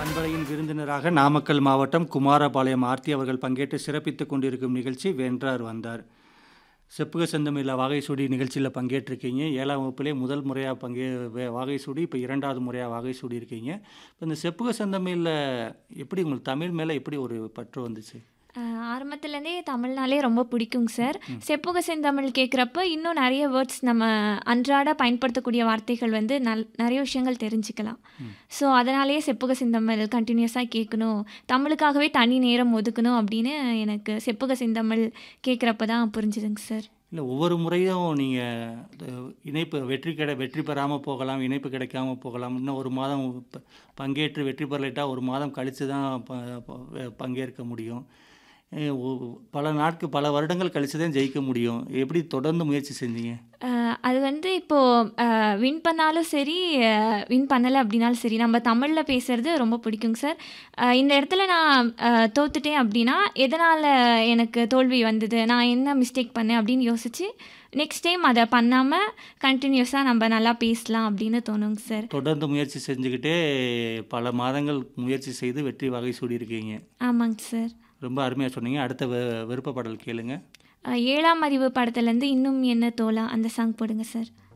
பண்பலையின் விருந்தினராக நாமக்கல் மாவட்டம் குமாரபாளையம் ஆர்த்தி அவர்கள் பங்கேற்று சிறப்பித்துக் கொண்டிருக்கும் நிகழ்ச்சி வென்றார் வந்தார் செப்புக செந்தமிழ வாகை சூடி நிகழ்ச்சியில் பங்கேற்றிருக்கீங்க ஏழாம் வகுப்பிலே முதல் முறையாக பங்கே வே- வாகை சூடி இப்போ இரண்டாவது முறையாக வாகை சூடி இருக்கீங்க இப்போ இந்த செப்புக செந்தமிழில் எப்படி உங்களுக்கு தமிழ் மேலே எப்படி ஒரு பற்று வந்துச்சு ஆஹ் ஆரம்பத்துலேருந்தே தமிழ்னாலே ரொம்ப பிடிக்குங்க சார் செப்புக செந்தமிழ் கேட்குறப்ப இன்னும் நிறைய வேர்ட்ஸ் நம்ம அன்றாட பயன்படுத்தக்கூடிய வார்த்தைகள் வந்து நல் நிறைய விஷயங்கள் தெரிஞ்சுக்கலாம் ஸோ அதனாலேயே செப்புக செந்தமிழ் கண்டினியூஸாக கேட்கணும் தமிழுக்காகவே தனி நேரம் ஒதுக்கணும் அப்படின்னு எனக்கு செப்புக செந்தமிழ் கேட்குறப்ப தான் புரிஞ்சுதுங்க சார் இல்லை ஒவ்வொரு முறையும் நீங்கள் இணைப்பு வெற்றி கிடை வெற்றி பெறாமல் போகலாம் இணைப்பு கிடைக்காம போகலாம் இன்னும் ஒரு மாதம் ப- பங்கேற்று வெற்றி பெறலிட்டா ஒரு மாதம் கழித்து தான் ப- ப- பங்கேற்க முடியும் அஹ் ஒ- பல நாட்கு பல வருடங்கள் கழித்து தான் ஜெயிக்க முடியும் எப்படி தொடர்ந்து முயற்சி செஞ்சீங்க ஆஹ் அது வந்து இப்போது வின் பண்ணாலும் சரி வின் பண்ணலை அப்படின்னாலும் சரி நம்ம தமிழில் பேசுகிறது ரொம்ப பிடிக்குங்க சார் ஆஹ் இந்த இடத்துல நான் ஆஹ் தோத்துட்டேன் அப்படின்னா எதனால் எனக்கு தோல்வி வந்தது நான் என்ன மிஸ்டேக் பண்ணேன் அப்படின்னு யோசித்து நெக்ஸ்ட் டைம் அதை பண்ணாமல் கண்டினியூஸாக நம்ம நல்லா பேசலாம் அப்படின்னு தோணுங்க சார் தொடர்ந்து முயற்சி செஞ்சுக்கிட்டே பல மாதங்கள் முயற்சி செய்து வெற்றி வகை சூடியிருக்கீங்க ஆமாங்க சார் ரொம்ப அருமையாக சொன்னீங்க அடுத்த வெ- விருப்ப பாடல் கேளுங்க ஆஹ் ஏழாம் அறிவு படத்துலேருந்து இன்னும் என்ன தோலா அந்த சாங் போடுங்க சார்